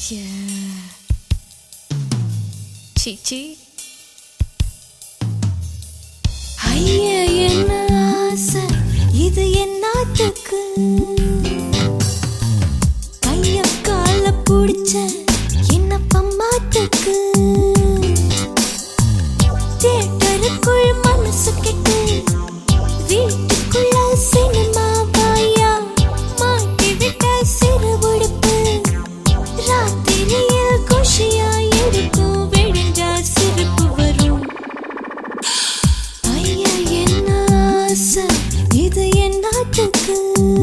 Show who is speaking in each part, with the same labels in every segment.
Speaker 1: சீச்சி
Speaker 2: ஐயா என்ன ஆசை இது என்னாத்துக்கு கைய கால புடிச்ச என்ன பம்மாத்துக்கு தியேட்டருக்குள் மனசு கெட்டு வீட்டுக்குள்ள சினிமா வாயா மாட்டி விட்ட சிறு உடுப்பு ராத்திரியில் குஷியா எடுக்கும் விழுந்தா சிரிப்பு வரும் ஐயா என்ன ஆசை இது என்னாத்துக்கு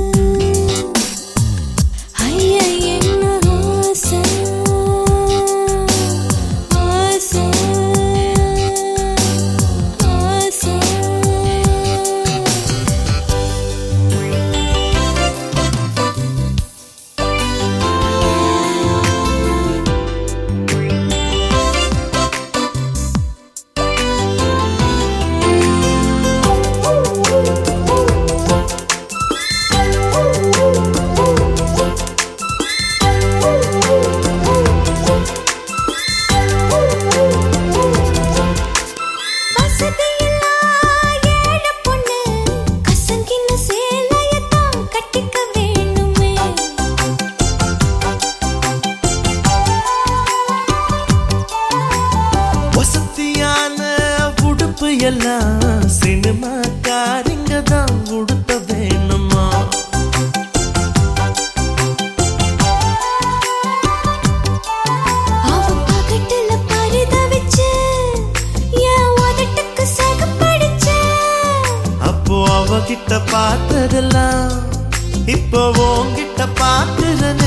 Speaker 2: ஐயா என்ன ஆசை ஆசை ஆசை வசதியில்லா ஏழை பொண்ணு கசங்கின சேலையத்தான் கட்டிக்க வேணுமே
Speaker 3: வசதியான உடுப்பு எல்லாம் சினிமா காரிங்க தான் உடுத்த வேணுமா
Speaker 2: அவன் பகட்டுல பரிதவிச்சு என் உதட்டுக்கு சகப்படிச்சு
Speaker 3: அப்போ அவகிட்ட பார்த்ததெல்லாம் இப்போ உன்கிட்ட பார்க்கிறனே